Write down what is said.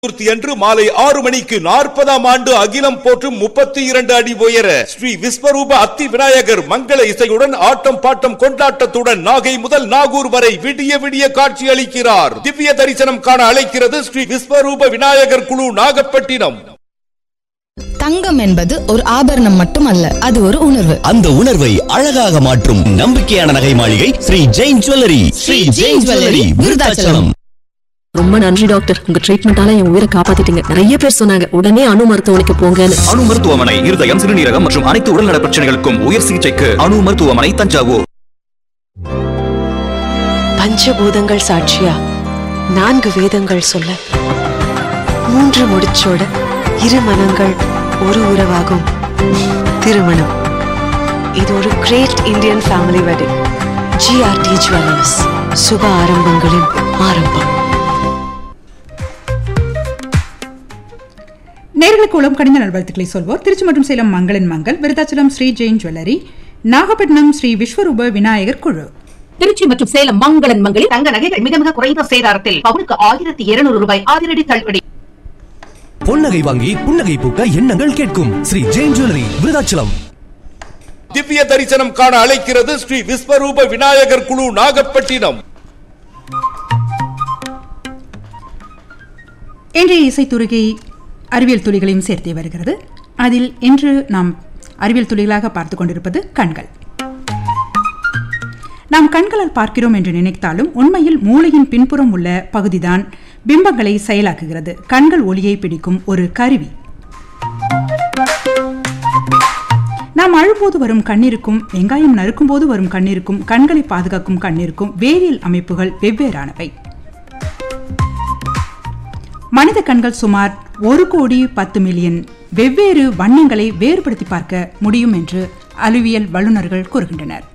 சதுர்த்தி அன்று மாலை ஆறு மணிக்கு நாற்பதாம் ஆண்டு அகிலம் போற்றும் முப்பத்தி இரண்டு அடி உயர ஸ்ரீ விஸ்வரூப அத்தி விநாயகர் மங்கள இசையுடன் ஆட்டம் பாட்டம் கொண்டாட்டத்துடன் நாகை முதல் நாகூர் வரை விடிய விடிய காட்சி அளிக்கிறார் திவ்ய தரிசனம் காண அழைக்கிறது ஸ்ரீ விஸ்வரூப விநாயகர் குழு நாகப்பட்டினம் தங்கம் என்பது ஒரு ஆபரணம் மட்டுமல்ல அது ஒரு உணர்வு அந்த உணர்வை அழகாக மாற்றும் நம்பிக்கையான நகை மாளிகை ஸ்ரீ ஜெயின் ஜுவல்லரி ஸ்ரீ ஜெயின் ஜுவல்லரி விருதாச்சலம் ரொம்ப நன்றி டாக்டர் உங்க ட்ரீட்மெண்டால என் உயிரை காப்பாத்திட்டீங்க நிறைய பேர் சொன்னாங்க உடனே அணு மருத்துவமனைக்கு போங்கன்னு அணு மருத்துவமனை இருதயம் சிறுநீரகம் மற்றும் அனைத்து உடல்நல பிரச்சனைகளுக்கும் உயர் சிகிச்சைக்கு அணு மருத்துவமனை தஞ்சாவூர் பஞ்சபூதங்கள் சாட்சியா நான்கு வேதங்கள் சொல்ல மூன்று முடிச்சோட இரு மனங்கள் ஒரு உறவாகும் திருமணம் இது ஒரு great Indian family wedding GRT jewellers சுப ஆரம்பங்களின் ஆரம்பம் நேர்களுக்கு உளம் கடிந்த நல்வாழ்த்துக்களை சொல்வோர் திருச்சி மற்றும் சேலம் மங்களன் மங்கள் விருதாச்சலம் ஸ்ரீ ஜெயின் ஜுவல்லரி நாகப்பட்டினம் ஸ்ரீ விஸ்வரூப விநாயகர் குழு திருச்சி மற்றும் சேலம் மங்களன் மங்களில் தங்க நகைகள் மிக மிக குறைந்த சேதாரத்தில் பவுனுக்கு ஆயிரத்தி இருநூறு ரூபாய் அதிரடி தள்ளுபடி பொன்னகை வாங்கி புன்னகை பூக்க எண்ணங்கள் கேட்கும் ஸ்ரீ ஜெயின் ஜுவல்லரி விருதாச்சலம் திவ்ய தரிசனம் காண அழைக்கிறது ஸ்ரீ விஸ்வரூப விநாயகர் குழு நாகப்பட்டினம் இன்றைய இசைத்துறைகை அறிவியல் துளிகளையும் சேர்த்தே வருகிறது அதில் இன்று நாம் அறிவியல் துளிகளாக பார்த்து கொண்டிருப்பது கண்கள் நாம் கண்களால் பார்க்கிறோம் என்று நினைத்தாலும் உண்மையில் மூளையின் பின்புறம் உள்ள பகுதிதான் பிம்பங்களை செயலாக்குகிறது கண்கள் ஒளியை பிடிக்கும் ஒரு கருவி நாம் அழும்போது வரும் கண்ணீருக்கும் வெங்காயம் நறுக்கும் போது வரும் கண்ணீருக்கும் கண்களை பாதுகாக்கும் கண்ணீருக்கும் வேதியியல் அமைப்புகள் வெவ்வேறானவை மனித கண்கள் சுமார் ஒரு கோடி பத்து மில்லியன் வெவ்வேறு வண்ணங்களை வேறுபடுத்தி பார்க்க முடியும் என்று அறிவியல் வல்லுநர்கள் கூறுகின்றனர்